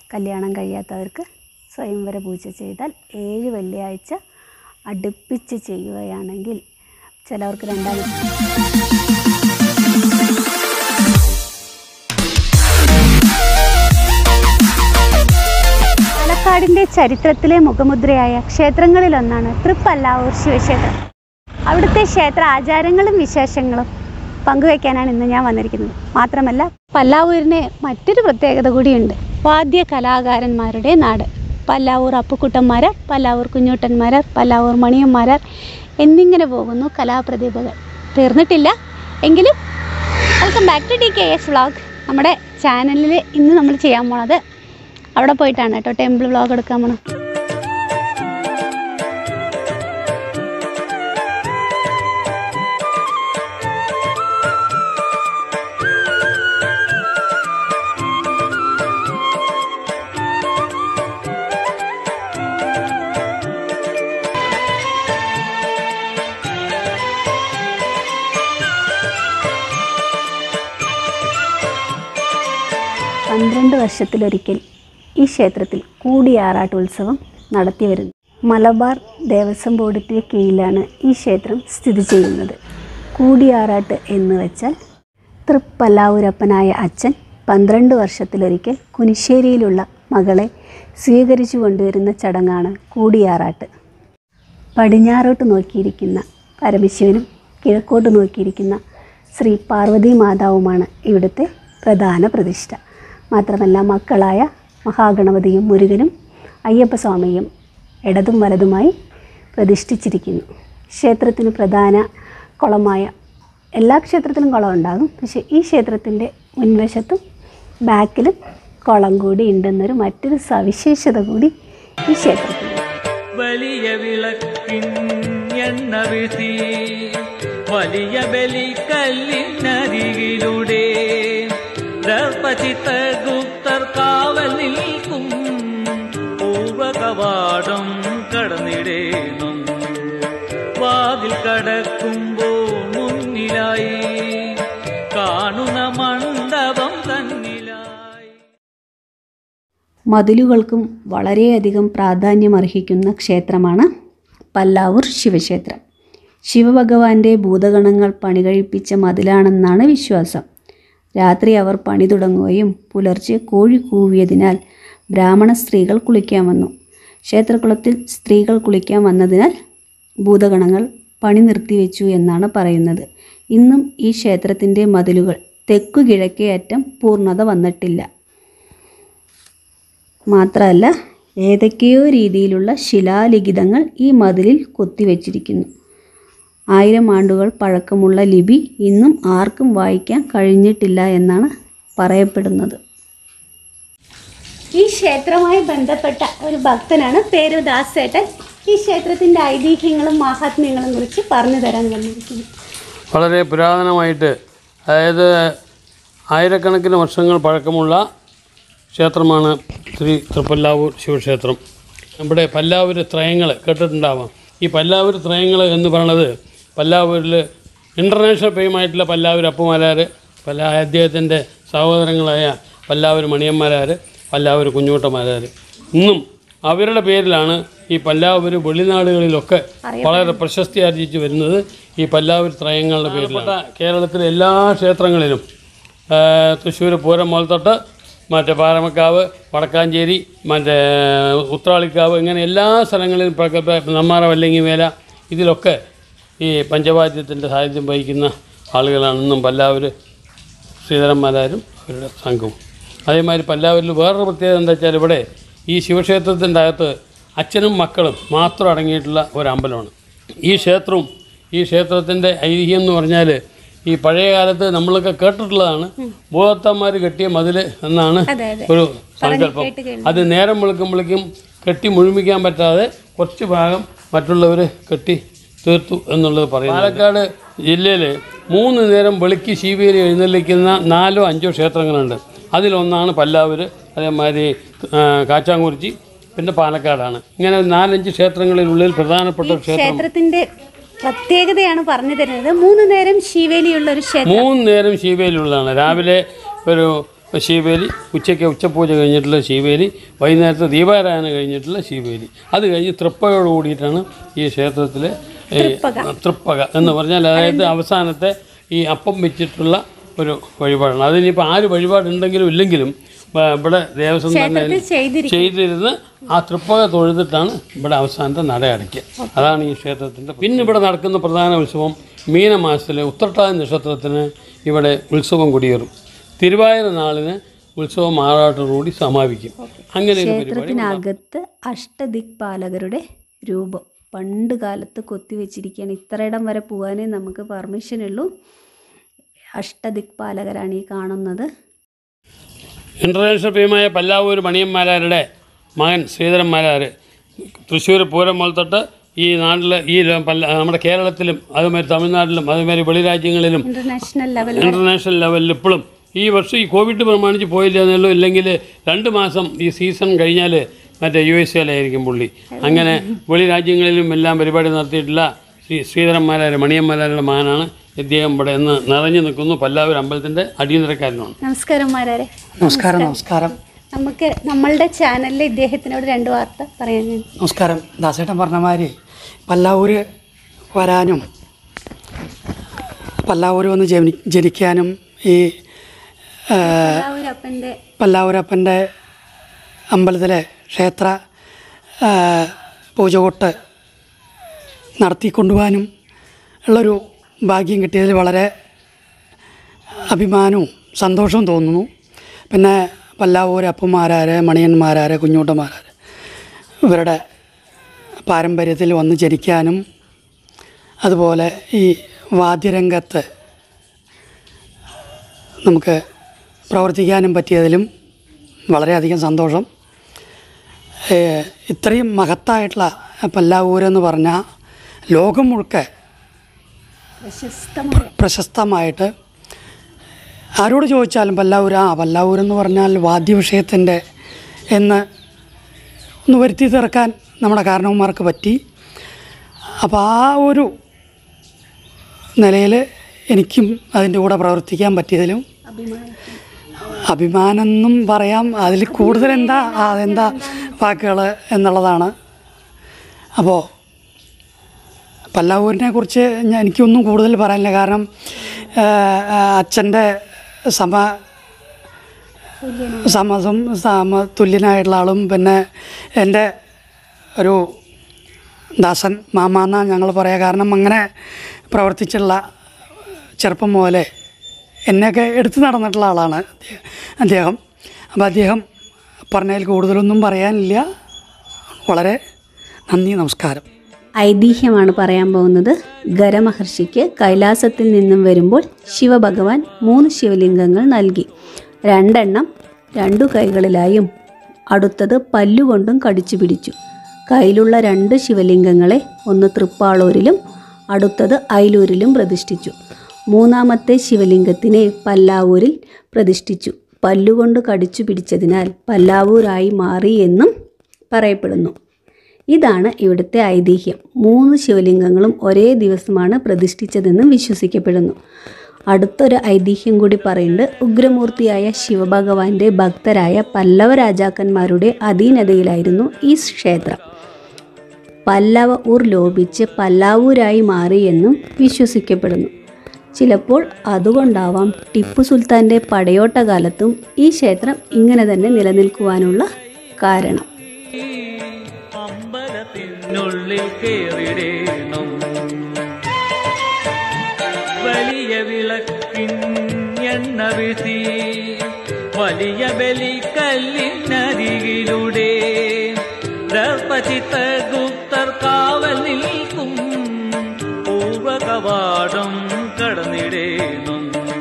കല്യാണം കഴിയാത്തവർക്ക് സ്വയംവര പൂജ ചെയ്താൽ ഏഴ് വെള്ളിയാഴ്ച അടുപ്പിച്ച് ചെയ്യുകയാണെങ്കിൽ ചിലവർക്ക് രണ്ടാം പാലക്കാടിൻ്റെ ചരിത്രത്തിലെ മുഖമുദ്രയായ ക്ഷേത്രങ്ങളിലൊന്നാണ് തൃപ്പല്ലാവൂർ ശിവക്ഷേത്രം അവിടുത്തെ ക്ഷേത്ര ആചാരങ്ങളും വിശേഷങ്ങളും പങ്കുവയ്ക്കാനാണ് ഇന്ന് ഞാൻ വന്നിരിക്കുന്നത് മാത്രമല്ല പല്ലാവൂരിന് മറ്റൊരു പ്രത്യേകത കൂടിയുണ്ട് വാദ്യ കലാകാരന്മാരുടെ നാട് പല്ലാവൂർ അപ്പുക്കുട്ടന്മാരാർ പല്ലാവൂർ കുഞ്ഞൂട്ടന്മാരാർ പല്ലാവൂർ മണിയന്മാരാർ എന്നിങ്ങനെ പോകുന്നു കലാപ്രതിഭകൾ തീർന്നിട്ടില്ല എങ്കിലും welcome back to D K S vlog നമ്മുടെ ചാനലിൽ ഇന്ന് നമ്മൾ ചെയ്യാൻ പോണത് അവിടെ പോയിട്ടാണ് കേട്ടോ ടെമ്പിൾ വ്ളോഗ് എടുക്കാൻ പോണം പന്ത്രണ്ട് വർഷത്തിലൊരിക്കൽ ഈ ക്ഷേത്രത്തിൽ കൂടിയാറാട്ട് ഉത്സവം നടത്തി വരുന്നു മലബാർ ദേവസ്വം ബോർഡിൻ്റെ കീഴിലാണ് ഈ ക്ഷേത്രം സ്ഥിതി ചെയ്യുന്നത് കൂടിയാറാട്ട് എന്ന് വെച്ചാൽ തൃപ്പല്ലാവൂരപ്പനായ അച്ഛൻ പന്ത്രണ്ട് വർഷത്തിലൊരിക്കൽ കുനിശ്ശേരിയിലുള്ള മകളെ സ്വീകരിച്ചു കൊണ്ടുവരുന്ന ചടങ്ങാണ് കൂടിയാറാട്ട് പടിഞ്ഞാറോട്ട് നോക്കിയിരിക്കുന്ന പരമശിവനും കിഴക്കോട്ട് നോക്കിയിരിക്കുന്ന ശ്രീ പാർവതി മാതാവുമാണ് ഇവിടുത്തെ പ്രധാന പ്രതിഷ്ഠ മാത്രമല്ല മക്കളായ മഹാഗണപതിയും മുരുകനും അയ്യപ്പസ്വാമിയും ഇടതും വലതുമായി പ്രതിഷ്ഠിച്ചിരിക്കുന്നു ക്ഷേത്രത്തിന് പ്രധാന കുളമായ എല്ലാ ക്ഷേത്രത്തിലും കുളം ഉണ്ടാകും പക്ഷേ ഈ ക്ഷേത്രത്തിൻ്റെ മുൻവശത്തും ബാക്കിലും കുളം കൂടി ഉണ്ടെന്നൊരു മറ്റൊരു സവിശേഷത കൂടി ഈ ക്ഷേത്രത്തിനുണ്ട് വലിയ വിളക്കിൻ എണ്ണ വീഴ്ത്തി വലിയ ബലിക്കല്ലിനരികിലൂടെ ദർപ്പചിത്ത ഗുപ്തർ കാവൽ നിൽക്കും പൂർവകവാടം കടന്നിടേണം വാതിൽ കടക്കുമ്പോൾ മുന്നിലായി കാണുന്ന മണ്ഡപം തന്നിലായി മതിലുകൾക്കും വളരെയധികം പ്രാധാന്യമർഹിക്കുന്ന ക്ഷേത്രമാണ് പല്ലാവൂർ ശിവക്ഷേത്രം ശിവഭഗവാന്റെ ഭൂതഗണങ്ങൾ പണികഴിപ്പിച്ച മതിലാണെന്നാണ് വിശ്വാസം രാത്രി അവർ പണി തുടങ്ങുകയും പുലർച്ചെ കോഴി കൂവിയതിനാൽ ബ്രാഹ്മണ സ്ത്രീകൾ കുളിക്കാൻ വന്നു ക്ഷേത്രകുളത്തിൽ സ്ത്രീകൾ കുളിക്കാൻ വന്നതിനാൽ ഭൂതഗണങ്ങൾ പണി നിർത്തിവെച്ചു എന്നാണ് പറയുന്നത് ഇന്നും ഈ ക്ഷേത്രത്തിൻ്റെ മതിലുകൾ തെക്കു കിഴക്കേ അറ്റം പൂർണ്ണത വന്നിട്ടില്ല മാത്രമല്ല ഏതൊക്കെയോ രീതിയിലുള്ള ശിലാലിഖിതങ്ങൾ ഈ മതിലിൽ കൊത്തിവെച്ചിരിക്കുന്നു ആയിരം ആണ്ടുകൾ പഴക്കമുള്ള ലിപി ഇന്നും ആർക്കും വായിക്കാൻ കഴിഞ്ഞിട്ടില്ല എന്നാണ് പറയപ്പെടുന്നത് ഈ ക്ഷേത്രവുമായി ബന്ധപ്പെട്ട ഒരു ഭക്തനാണ് പേര് ദാസേട്ടൻ ഈ ക്ഷേത്രത്തിൻ്റെ ഐതിഹ്യങ്ങളും മാഹാത്മ്യങ്ങളും കുറിച്ച് പറഞ്ഞു തരാൻ വന്നിരിക്കുന്നു വളരെ പുരാതനമായിട്ട് അതായത് ആയിരക്കണക്കിന് വർഷങ്ങൾ പഴക്കമുള്ള ക്ഷേത്രമാണ് ശ്രീ തൃപ്പല്ലാവൂർ ശിവക്ഷേത്രം നമ്മുടെ പല്ലാവൂർ ത്രയങ്ങൾ കേട്ടിട്ടുണ്ടാവാം ഈ പല്ലാവൂർ ത്രയങ്ങൾ എന്ന് പറയുന്നത് പല്ലാവൂരിൽ ഇൻ്റർനാഷണൽ ഫെയിമായിട്ടുള്ള പല്ലാവൂർ അപ്പുമാരാർ പല്ല അദ്ദേഹത്തിൻ്റെ സഹോദരങ്ങളായ പല്ലാവൂർ മണിയന്മാരാർ പല്ലാവൂർ കുഞ്ഞൂട്ടന്മാരാർ ഇന്നും അവരുടെ പേരിലാണ് ഈ പല്ലാവൂർ വെളിനാടുകളിലൊക്കെ വളരെ പ്രശസ്തി ആർജിച്ച് വരുന്നത് ഈ പല്ലാവൂർ ത്രയങ്ങളുടെ പേരിലാണ് കേരളത്തിലെ എല്ലാ ക്ഷേത്രങ്ങളിലും തൃശ്ശൂർ പൂരം മുതൽ തൊട്ട് മറ്റേ പാറമക്കാവ് വടക്കാഞ്ചേരി മറ്റേ ഉത്രാളിക്കാവ് ഇങ്ങനെ എല്ലാ സ്ഥലങ്ങളിലും പ്രഗ- നെമ്മാറ വല്ലങ്ങി വേല ഇതിലൊക്കെ ഈ പഞ്ചവാദ്യത്തിൻ്റെ സാന്നിധ്യം വഹിക്കുന്ന ആളുകളാണ് ഇന്നും പല്ലാവൂർ ശ്രീധരന്മാരാരും അവരുടെ സംഘവും അതേമാതിരി പല്ലാവൂരിൽ വേറൊരു പ്രത്യേകത എന്താ വെച്ചാൽ ഇവിടെ ഈ ശിവക്ഷേത്രത്തിൻ്റെ അകത്ത് അച്ഛനും മക്കളും മാത്രം അടങ്ങിയിട്ടുള്ള ഒരു അമ്പലമാണ് ഈ ക്ഷേത്രവും ഈ ക്ഷേത്രത്തിൻ്റെ ഐതിഹ്യം എന്ന് പറഞ്ഞാൽ ഈ പഴയ കാലത്ത് നമ്മളൊക്കെ കേട്ടിട്ടുള്ളതാണ് ഭൂതത്തന്മാർ കെട്ടിയ മതിൽ എന്നാണ് അതെ, അതെ. ഒരു സങ്കല്പം അത് നേരം വെളുക്കുമ്പോഴേക്കും കെട്ടി മുഴുമിക്കാൻ പറ്റാതെ കുറച്ച് ഭാഗം മറ്റുള്ളവർ കെട്ടി തീർത്തു എന്നുള്ളത് പറയുന്നു പാലക്കാട് ജില്ലയിൽ മൂന്ന് നേരം വെളുക്കി ശീവേലി എഴുന്നള്ളിക്കുന്ന നാലോ അഞ്ചോ ക്ഷേത്രങ്ങളുണ്ട് അതിലൊന്നാണ് പല്ലാവൂർ അതേമാതിരി ആ, കാച്ചാങ്കുറിച്ചി പിന്നെ പാലക്കാടാണ് ഇങ്ങനെ നാലഞ്ച് ക്ഷേത്രങ്ങളിലുള്ളിൽ പ്രധാനപ്പെട്ട ഒരു ക്ഷേത്രം ക്ഷേത്രത്തിന്റെ പ്രത്യേകതയാണ് പറഞ്ഞു തരുന്നത് മൂന്ന് നേരം ശിവേലിയുള്ള ഒരു ക്ഷേത്രം മൂന്ന് നേരം ശീവേലിയുള്ളതാണ് രാവിലെ ഒരു ശിവേലി ഉച്ചയ്ക്ക് ഉച്ചപൂജ കഴിഞ്ഞിട്ടുള്ള ശിവേലി വൈകുന്നേരത്തെ ദീപാരാധന കഴിഞ്ഞിട്ടുള്ള ശിവേലി അത് കഴിഞ്ഞ് തൃപ്പയോട് കൂടിയിട്ടാണ് ഈ ക്ഷേത്രത്തിലെ ഈ തൃപ്പക എന്ന് പറഞ്ഞാൽ അതായത് അവസാനത്തെ ഈ അപ്പം വെച്ചിട്ടുള്ള ഒരു വഴിപാടാണ് അതിനിപ്പോൾ ആര് വഴിപാടുണ്ടെങ്കിലും ഇല്ലെങ്കിലും ആ, ഇവിടെ ദേവസ്വം തന്നെ ക്ഷേത്രത്തിൽ ചെയ്തിരിക്കും ചെയ്തിരുന്ന് ആ തൃപ്പക തൊഴുതിട്ടാണ് ഇവിടെ അവസാനത്തെ നട അടയ്ക്കുക അതാണ് ഈ ക്ഷേത്രത്തിൻ്റെ പിന്നെ ഇവിടെ നടക്കുന്ന പ്രധാന ഉത്സവം മീനമാസത്തിലെ ഉത്രട്ടാതി നക്ഷത്രത്തിന് ഇവിടെ ഉത്സവം കൊടിയേറും തിരുവാതിര നാളിന് ഉത്സവം ആറാട്ടോടുകൂടി സമാപിക്കും അങ്ങനെ ഒരു പരിപാടി ക്ഷേത്രത്തിനകത്ത് അഷ്ടദിക്പാലകരുടെ രൂപം പണ്ട് കാലത്ത് കൊത്തിവെച്ചിരിക്കുകയാണ് ഇത്രയിടം വരെ പോകാനേ നമുക്ക് പെർമിഷൻ ഉള്ളൂ അഷ്ടദിക്പാലകരാണ് ഈ കാണുന്നത് ഇന്റർനാഷണൽ ഫീമായ പല്ലാവൂർ മണിയന്മാരാരുടെ മകൻ ശ്രീധരൻ മാരാർ തൃശ്ശൂർ പൂരം മുതൽ തൊട്ട് ഈ നാട്ടിൽ ഈ ല- പല്ല നമ്മുടെ കേരളത്തിലും അതുമാതിരി തമിഴ്നാട്ടിലും അതുമാതിരി വെളിരാജ്യങ്ങളിലും ഇന്റർനാഷണൽ ലെവലിൽ ഇൻ്റർനാഷണൽ ലെവലിൽ ഇപ്പോഴും ഈ വർഷം ഈ കോവിഡ് പ്രമാണിച്ച് പോയില്ല എന്നുള്ളൂ ഇല്ലെങ്കിൽ രണ്ട് മാസം ഈ സീസൺ കഴിഞ്ഞാൽ മറ്റേ യു എസ് എയിലായിരിക്കും പുള്ളി അങ്ങനെ വെളി രാജ്യങ്ങളിലും എല്ലാം പരിപാടി നടത്തിയിട്ടുള്ള ശ്രീ ശ്രീധരന്മാരായ മണിയന്മാരാരുടെ മകനാണ് ഇദ്ദേഹം ഇവിടെ ഇന്ന് നിറഞ്ഞു നിൽക്കുന്നു പല്ലാവൂർ അമ്പലത്തിൻ്റെ അടിയന്തരക്കാരനാണ് നമസ്കാരം മാരാരെ നമസ്കാരം നമസ്കാരം നമുക്ക് നമ്മളുടെ ചാനലിൽ ഇദ്ദേഹത്തിനോട് രണ്ട് വാർത്ത പറയാൻ ഞാൻ നമസ്കാരം ദാസേട്ടൻ പറഞ്ഞ മാതിരി പല്ലാവൂര് വരാനും പല്ലാവൂര് വന്ന് ജനി ജനിക്കാനും ഈ ആ, അപ്പൻ്റെ പല്ലാവൂരപ്പൻ്റെ അമ്പലത്തിലെ ക്ഷേത്ര ആ, പൂജകൊട്ട് നടത്തിക്കൊണ്ടുപോകാനും ഉള്ളൊരു ഭാഗ്യം കിട്ടിയതിൽ വളരെ അഭിമാനവും സന്തോഷവും തോന്നുന്നു പിന്നെ പല്ലാവൂർ അപ്പന്മാരാര് മണിയന്മാരാര് കുഞ്ഞൂട്ടന്മാരാര് ഇവരുടെ പാരമ്പര്യത്തിൽ വന്ന് ജനിക്കാനും അതുപോലെ ഈ വാദ്യരംഗത്ത് നമുക്ക് പ്രവർത്തിക്കാനും പറ്റിയതിലും വളരെയധികം സന്തോഷം ഏഹ് ഇത്രയും മഹത്തായിട്ടുള്ള പല്ലാവൂരെന്ന് പറഞ്ഞാൽ ലോകം മുഴുക്കെ പ്രശസ്തമായ പ്രശസ്തമായിട്ട് ആരോട് ചോദിച്ചാലും പല്ലാവൂർ ആ പല്ലാവൂർ എന്ന് പറഞ്ഞാൽ വാദ്യവിഷയത്തിൻ്റെ എന്ന് ഒന്ന് വരുത്തി തീർക്കാൻ നമ്മുടെ കാരണവന്മാർക്ക് പറ്റി അപ്പോൾ ആ ഒരു നിലയിൽ എനിക്കും അതിൻ്റെ കൂടെ പ്രവർത്തിക്കാൻ പറ്റിയതിലും അഭിമാനം എന്നും പറയാം അതിൽ കൂടുതൽ എന്താ ആ, അതെന്താ വാക്കുകൾ എന്നുള്ളതാണ് അപ്പോൾ പല്ലാവൂരിനെ കുറിച്ച് ഞാൻ എനിക്കൊന്നും കൂടുതൽ പറയാനില്ല കാരണം അച്ഛൻ്റെ സമ സമസം സമ തുല്യനായിട്ടുള്ള ആളും പിന്നെ എൻ്റെ ഒരു ദാസൻ മാമ എന്നാണ് ഞങ്ങൾ പറയാം കാരണം അങ്ങനെ പ്രവർത്തിച്ചുള്ള ചെറുപ്പം മുതലേ എന്നെയൊക്കെ എടുത്തു നടന്നിട്ടുള്ള ആളാണ് അദ്ദേഹം അപ്പോൾ അദ്ദേഹം പറഞ്ഞതിൽ കൂടുതലൊന്നും പറയാനില്ല വളരെ നന്ദി നമസ്കാരം ഐതിഹ്യമാണ് പറയാൻ പോകുന്നത് ഗരമഹർഷിക്ക് കൈലാസത്തിൽ നിന്നും വരുമ്പോൾ ശിവഭഗവാൻ മൂന്ന് ശിവലിംഗങ്ങൾ നൽകി രണ്ടെണ്ണം രണ്ടു കൈകളിലായും അടുത്തത് പല്ലുകൊണ്ടും കടിച്ചു പിടിച്ചു കയ്യിലുള്ള രണ്ട് ശിവലിംഗങ്ങളെ ഒന്ന് തൃപ്പാളൂരിലും അടുത്തത് അയിലൂരിലും പ്രതിഷ്ഠിച്ചു മൂന്നാമത്തെ ശിവലിംഗത്തിനെ പല്ലാവൂരിൽ പ്രതിഷ്ഠിച്ചു പല്ലുകൊണ്ട് കടിച്ചു പിടിച്ചതിനാൽ പല്ലാവൂരായി മാറി എന്നും പറയപ്പെടുന്നു ഇതാണ് ഇവിടുത്തെ ഐതിഹ്യം മൂന്ന് ശിവലിംഗങ്ങളും ഒരേ ദിവസമാണ് പ്രതിഷ്ഠിച്ചതെന്നും വിശ്വസിക്കപ്പെടുന്നു അടുത്തൊരു ഐതിഹ്യം കൂടി പറയുന്നുണ്ട് ഉഗ്രമൂർത്തിയായ ശിവഭഗവാന്റെ ഭക്തരായ പല്ലവ രാജാക്കന്മാരുടെ അധീനതയിലായിരുന്നു ഈ ക്ഷേത്രം പല്ലവ ഊർ ലോപിച്ച് പല്ലാവൂരായി മാറിയെന്നും വിശ്വസിക്കപ്പെടുന്നു ചിലപ്പോൾ അതുകൊണ്ടാവാം ടിപ്പു സുൽത്താൻ്റെ പടയോട്ട കാലത്തും ഈ ക്ഷേത്രം ഇങ്ങനെ തന്നെ നിലനിൽക്കുവാനുള്ള കാരണം അമ്പലത്തിനുള്ളിൽ കേറിടേണം വലിയ വിളക്കിൻ എണ്ണ വീഴ്ത്തി വലിയ ബലിക്കല്ലിനരികിലൂടെ ദർപ്പചിത്രഗുപ്തർ കാവൽ നിൽക്കും പൂർവകവാടം കടന്നിടേണം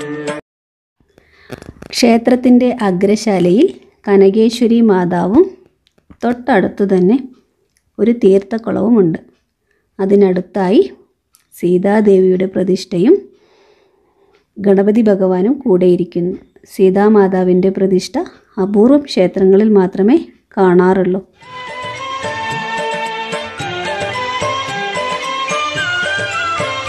ക്ഷേത്രത്തിൻ്റെ അഗ്രശാലയിൽ കനകേശ്വരി മാതാവും തൊട്ടടുത്തു തന്നെ ഒരു തീർത്ഥക്കുളവുമുണ്ട് അതിനടുത്തായി സീതാദേവിയുടെ പ്രതിഷ്ഠയും ഗണപതി ഭഗവാനും കൂടെയിരിക്കുന്നു സീതാമാതാവിൻ്റെ പ്രതിഷ്ഠ അപൂർവം ക്ഷേത്രങ്ങളിൽ മാത്രമേ കാണാറുള്ളൂ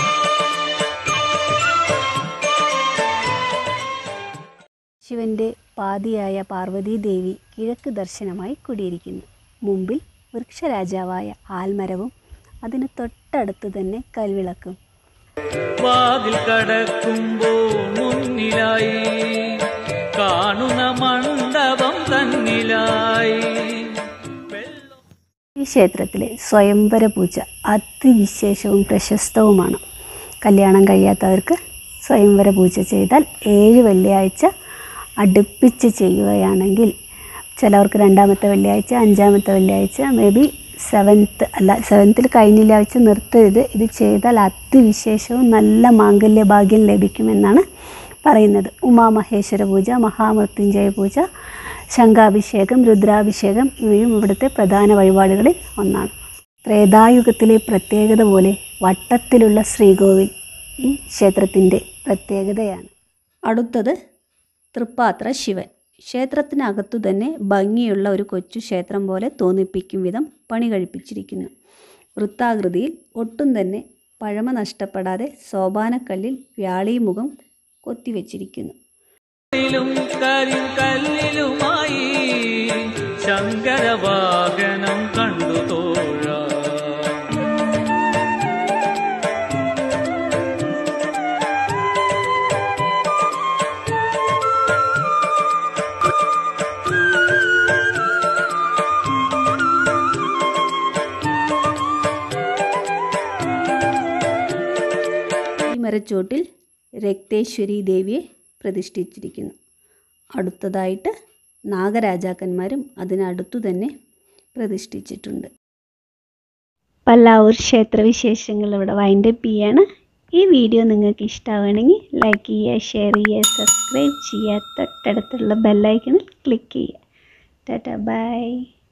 ശിവൻ്റെ പാതിയായ പാർവതീദേവി കിഴക്ക് ദർശനമായി കുടിയിരിക്കുന്നു മുമ്പിൽ വൃക്ഷരാജാവായ ആൽമരവും അതിന് തൊട്ടടുത്ത് തന്നെ കൽവിളക്കും വാതിൽ കടക്കുമ്പോൾ മുന്നിലായി കാണുന്ന മണ്ഡപം തന്നിലായി വെള്ളം ഈ ക്ഷേത്രത്തിലെ സ്വയംവര പൂജ അതിവിശേഷവും പ്രശസ്തവുമാണ് കല്യാണം കഴിയാത്തവർക്ക് സ്വയംവര പൂജ ചെയ്താൽ ഏഴ് വെള്ളിയാഴ്ച അടുപ്പിച്ച് ചെയ്യുകയാണെങ്കിൽ ചിലവർക്ക് രണ്ടാമത്തെ വെള്ളിയാഴ്ച അഞ്ചാമത്തെ വെള്ളിയാഴ്ച മേ ബി സെവൻത്ത് അല്ല സെവൻത്തിൽ കഴിഞ്ഞില്ല ആഴ്ച നിർത്തരുത് ഇത് ചെയ്താൽ അതിവിശേഷവും നല്ല മാംഗല്യ ഭാഗ്യം ലഭിക്കുമെന്നാണ് പറയുന്നത് ഉമാമഹേശ്വര പൂജ മഹാമൃത്യുഞ്ജയ പൂജ ശംഖാഭിഷേകം രുദ്രാഭിഷേകം ഇവയും ഇവിടുത്തെ പ്രധാന വഴിപാടുകളിൽ ഒന്നാണ് ത്രേതായുഗത്തിലെ പ്രത്യേകത പോലെ വട്ടത്തിലുള്ള ശ്രീകോവിൽ ഈ ക്ഷേത്രത്തിൻ്റെ പ്രത്യേകതയാണ് അടുത്തത് തൃപ്പാത്ര ശിവൻ ക്ഷേത്രത്തിനകത്തു തന്നെ ഭംഗിയുള്ള ഒരു കൊച്ചു ക്ഷേത്രം പോലെ തോന്നിപ്പിക്കും വിധം പണി കഴിപ്പിച്ചിരിക്കുന്നു വൃത്താകൃതിയിൽ ഒട്ടും തന്നെ പഴമ നഷ്ടപ്പെടാതെ സോപാനക്കല്ലിൽ വ്യാളീമുഖം കൊത്തിവെച്ചിരിക്കുന്നു ിലും കരിങ്കല്ലിലുമായി ശങ്കരവാഹനം കണ്ടു തോഴ ഈ മരച്ചോട്ടിൽ രക്തേശ്വരി ദേവിയെ പ്രതിഷ്ഠിച്ചിരിക്കുന്നു അടുത്തതായിട്ട് നാഗരാജാക്കന്മാരും അതിനടുത്തു തന്നെ പ്രതിഷ്ഠിച്ചിട്ടുണ്ട് പല്ലാവൂർ ക്ഷേത്രവിശേഷങ്ങൾ ഇവിടെ വൈൻഡപ്പ് ചെയ്യാണ് ഈ വീഡിയോ നിങ്ങൾക്ക് ഇഷ്ടമാണെങ്കിൽ ലൈക്ക് ചെയ്യുക ഷെയർ ചെയ്യുക സബ്സ്ക്രൈബ് ചെയ്യുക തൊട്ടടുത്തുള്ള ബെല്ലൈക്കണിൽ ക്ലിക്ക് ചെയ്യുക ടാറ്റ ബൈ